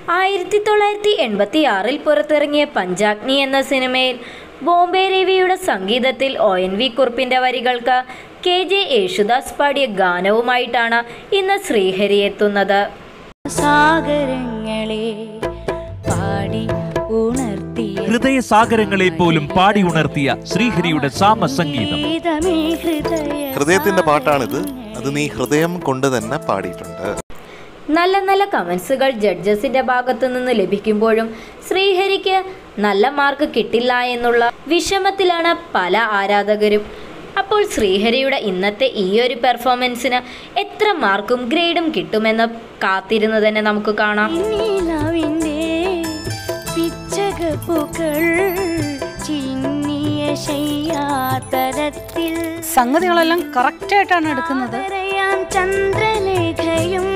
ആയിരത്തി തൊള്ളായിരത്തി എൺപത്തി ആറിൽ പുറത്തിറങ്ങിയ പഞ്ചാഗ്നി എന്ന സിനിമയിൽ ബോംബെ രവിയുടെ സംഗീതത്തിൽ ഒ എൻ വി കുറുപ്പിൻ്റെ വരികൾക്ക് കെ ജെ യേശുദാസ് പാടിയ ഗാനവുമായിട്ടാണ് ഇന്ന് ശ്രീഹരി എത്തുന്നത് സാഗരങ്ങളെ പാടി ഉണർത്തിയ ഹൃദയസാഗരങ്ങളെ പോലും പാടി ഉണർത്തിയ ശ്രീഹരിയുടെ സാമസംഗീതം ഗീതമേ ഹൃദയ ഹൃദയത്തിന്റെ പാട്ടാണിത് അത് നീ ഹൃദയം കൊണ്ട് തന്നെ പാടിയിട്ടുണ്ട് നല്ല നല്ല കമൻസുകൾ ജഡ്ജസിന്റെ ഭാഗത്തു നിന്ന് ലഭിക്കുമ്പോഴും ശ്രീഹരിക്ക് നല്ല മാർക്ക് കിട്ടില്ല എന്നുള്ള വിഷമത്തിലാണ് പല ആരാധകരും അപ്പോൾ ശ്രീഹരിയുടെ ഇന്നത്തെ ഈ ഒരു പെർഫോമൻസിന് എത്ര മാർക്കും ഗ്രേഡും കിട്ടുമെന്ന് കാത്തിരുന്ന് തന്നെ നമുക്ക് കാണാം നിലാവിൻ്റെ പിച്ചകപ്പൂക്കൾ ചിന്നിയ ശയ്യാതരത്തിൽ സംഗതികളെല്ലാം കറക്റ്റായിട്ടാണ് എടുക്കുന്നത് പറയാം ചന്ദ്രലേഖയും